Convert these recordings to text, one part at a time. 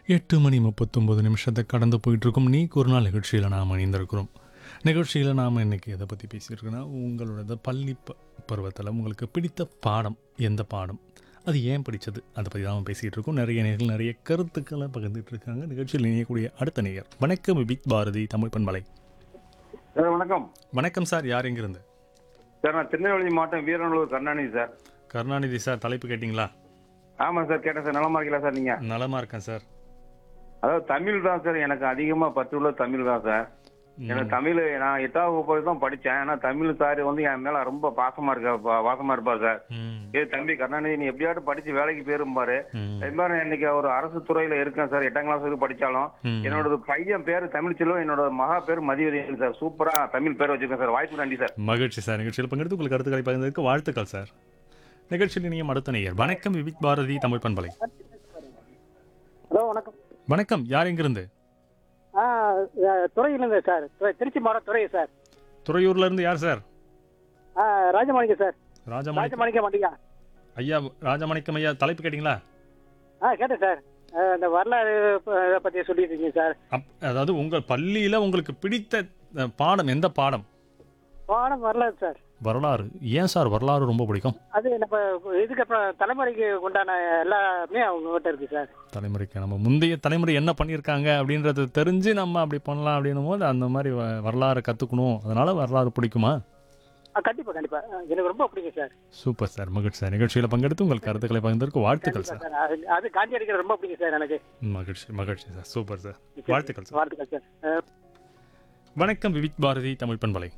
எட்டு மணி முப்பத்தொம்பது நிமிஷத்தை கடந்து போயிட்டுருக்கும் நீ ஒரு நாள் நிகழ்ச்சியில் நாம் இணைந்திருக்கிறோம் நிகழ்ச்சியில் நாம் இன்றைக்கி எதை பற்றி பேசியிருக்கோன்னா உங்களோட பள்ளி ப பருவத்தில் உங்களுக்கு பிடித்த பாடம் எந்த பாடம் அது ஏன் பிடிச்சது அதை பற்றி தான் பேசிகிட்டு இருக்கோம் நிறைய நேர்கள் நிறைய கருத்துக்களை பகிர்ந்துட்டு இருக்காங்க நிகழ்ச்சியில் இணையக்கூடிய அடுத்த நேயர் வணக்கம் விபிக் பாரதி தமிழ் பண்பலை சார் வணக்கம் வணக்கம் சார் யார் எங்கிருந்து சார் நான் திருநெல்வேலி மாவட்டம் வீரநல்லூர் கருணாநிதி சார் கருணாநிதி சார் தலைப்பு கேட்டிங்களா ஆமாம் சார் கேட்டேன் சார் நலமா இருக்கீங்களா சார் நீங்கள் நலமாக இருக்கேன் சார் அதாவது தமிழ் தான் சார் எனக்கு அதிகமாக பற்று உள்ள தமிழ் தான் சார் எனக்கு தமிழ் நான் எட்டாவது வகுப்பு தான் படித்தேன் ஆனால் தமிழ் சார் வந்து என் மேலே ரொம்ப பாசமாக இருக்க பா- பாசமா இருப்பார் சார் ம் ஏ தம்பி கருணாநிதி நீ எப்படியாட்டும் படிச்சு வேலைக்கு போயிருப்பாரு ம் அதே மாதிரி நான் இன்னைக்கு ஒரு அரசு துறையில இருக்கேன் சார் எட்டாம் கிளாஸ் வரைக்கும் படிச்சாலும் ம். என்னோட பையன் பேர் தமிழ் செல்வம் என்னோட மகா பேர் மதிவதன் சார் சூப்பரா தமிழ் பேர் வச்சிருக்கேன் சார் வாய்ப்பு நன்றி சார் மகிழ்ச்சி சார் நிகழ்ச்சியில் பங்கெடுத்து உங்களுக்கு கருத்துக்களை பகிர்ந்ததுக்கு வாழ்த்துக்கள் சார் நிகழ்ச்சியில் இனியும் அடுத்த நேயர் வணக்கம் விவிக் பாரதி தமிழ் பண்பலை ஹலோ வணக்கம் வணக்கம் யார் எங்கிருந்து ஆ துறையிலேருந்து சார் துறை- திருச்சி மாவட்டம் துறை சார் துறையூர்ல இருந்து யார் சார் ஆ ராஜமாணிக்கம் சார் ராஜமாணிக்கம் ராஜமாணிக்கம் வண்டியா ஐயா ராஜமாணிக்கம் ஐயா தலைப்பு கேட்டிங்களா ஆ கேட்டேன் சார் ஆ, இந்த வரலாறு ப- இதை பற்றி சொல்லிட்டு இருக்கீங்க சார் அப் அதாவது உங்கள் பள்ளியில் உங்களுக்கு பிடித்த அஹ், பாடம் எந்த பாடம் பாடம் வரலாறு சார் வரலாறு ஏன் சார் வரலாறு ரொம்ப பிடிக்கும் அது நம்ம இதுக்கு அப்புறம் தலைமுறைக்கு உண்டான எல்லாமே அவங்ககிட்ட இருக்கு சார் தலைமுறைக்கு நம்ம முந்தைய தலைமுறை என்ன பண்ணியிருக்காங்க அப்படின்றது தெரிஞ்சு நம்ம அப்படி பண்ணலாம் அப்படின்னும் போது அந்த மாதிரி வ- வரலாறை கற்றுக்கணும் அதனால வரலாறு பிடிக்குமா ஆ கண்டிப்பாக கண்டிப்பாக எனக்கு ரொம்ப பிடிக்கும் சார் சூப்பர் சார் மகிழ்ச்சி சார் நிகழ்ச்சியில் பங்கெடுத்து உங்கள் கருத்துக்களை பகிர்ந்ததற்கு வாழ்த்துக்கள் கண்டிப்பா சார் சார் அது அது காந்தி அடிக்கிறது ரொம்ப பிடிக்கும் சார் எனக்கு மகிழ்ச்சி மகிழ்ச்சி சார் சூப்பர் சார் வாழ்த்துக்கள் சார் வாழ்த்துக்கள் சார் ஆ, வணக்கம் விவிக் பாரதி தமிழ் பண்பலை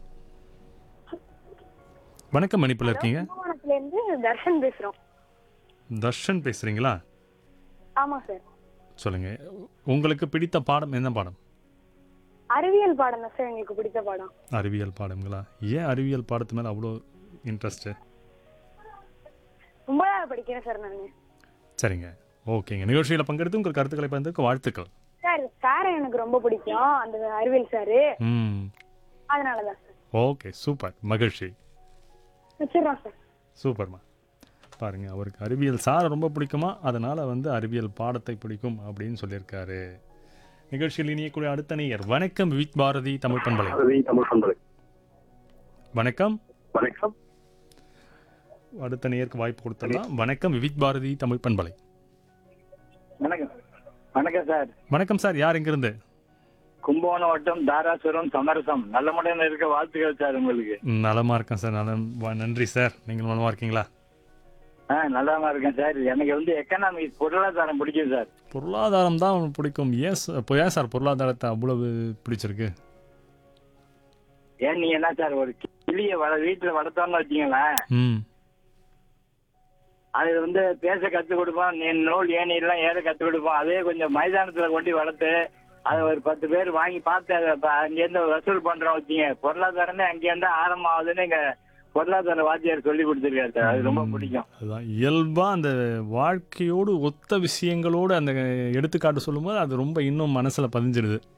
வணக்கம் மணிப்பில் இருக்கீங்க கும்பகோணத்துல இருந்து தர்ஷன் பேசுறோம் தர்ஷன் பேசுறீங்களா ஆமா சார் சொல்லுங்க உங்களுக்கு பிடித்த பாடம் என்ன பாடம் அறிவியல் பாடம் தான் சார் எங்களுக்கு பிடித்த பாடம் அறிவியல் பாடங்களா ஏன் அறிவியல் பாடத்து மேலே அவ்வளோ இன்ட்ரெஸ்ட்டு ரொம்ப நாள் படிக்கிறேன் சார் நான் சரிங்க ஓகேங்க நிகழ்ச்சியில் பங்கெடுத்து உங்கள் கருத்துக்களை பகிர்ந்ததுக்கு வாழ்த்துக்கள் சார் சாரை எனக்கு ரொம்ப பிடிக்கும் அந்த அறிவியல் சாரு ம் அதனாலதான் சார் ஓகே சூப்பர் மகிழ்ச்சி வச்சிடறோம் சார் சூப்பர்மா பாருங்க அவருக்கு அறிவியல் சாரை ரொம்ப பிடிக்குமா அதனால வந்து அறிவியல் பாடத்தை பிடிக்கும் அப்படின்னு சொல்லியிருக்காரு நிகழ்ச்சியில் இனியக்கூடிய அடுத்த நேயர் வணக்கம் விவிக் பாரதி தமிழ் பண்பலை தமிழ் பண்பலை வணக்கம் வணக்கம் அடுத்த நேயருக்கு வாய்ப்பு கொடுத்துடலாம் வணக்கம் விவிக் பாரதி தமிழ் பண்பலை வணக்கம் வணக்கம் சார் வணக்கம் சார் யார் எங்கிருந்து கும்பகோணம் வட்டம் தாராசுரம் சமரசம் நல்ல முறையில் இருக்க வாழ்த்துக்கள் சார் உங்களுக்கு ம், நலமா இருக்கேன் சார் நலம் வ- நன்றி சார் நீங்கள் நலமா இருக்கீங்களா ஆ நல்லாம இருக்கேன் சார் எனக்கு வந்து எக்கனாமிக்ஸ் பொருளாதாரம் பிடிக்கும் சார் பொருளாதாரம் தான் உங்களுக்கு பிடிக்கும் ஏன் சார் இப்போ ஏன் சார் பொருளாதாரத்தை அவ்வளவு பிடிச்சிருக்கு ஏன் நீ என்ன சார் ஒரு கிளிய வள வீட்டுல வளர்த்தோம்னு வச்சீங்களேன் ம் அது வந்து பேச கத்து கொடுப்போம் நீ நூல் ஏணி எல்லாம் ஏற கத்து கொடுப்போம் அதே கொஞ்சம் மைதானத்துல கொண்டு வளர்த்து அதை ஒரு பத்து பேர் வாங்கி பார்த்து அதை ப- அங்கேருந்து வசூல் பண்றோம் வச்சீங்க பொருளாதாரமே அங்கேருந்து ஆரம்பம் ஆகுதுன்னு எங்க பொருளாதார வாத்தியார் சொல்லி கொடுத்துருக்காரு சார் அது ரொம்ப பிடிக்கும் அதுதான் இயல்பாக அந்த வாழ்க்கையோடு ஒத்த விஷயங்களோடு அந்த எடுத்துக்காட்டு சொல்லும்போது அது ரொம்ப இன்னும் மனசில் பதிஞ்சிருது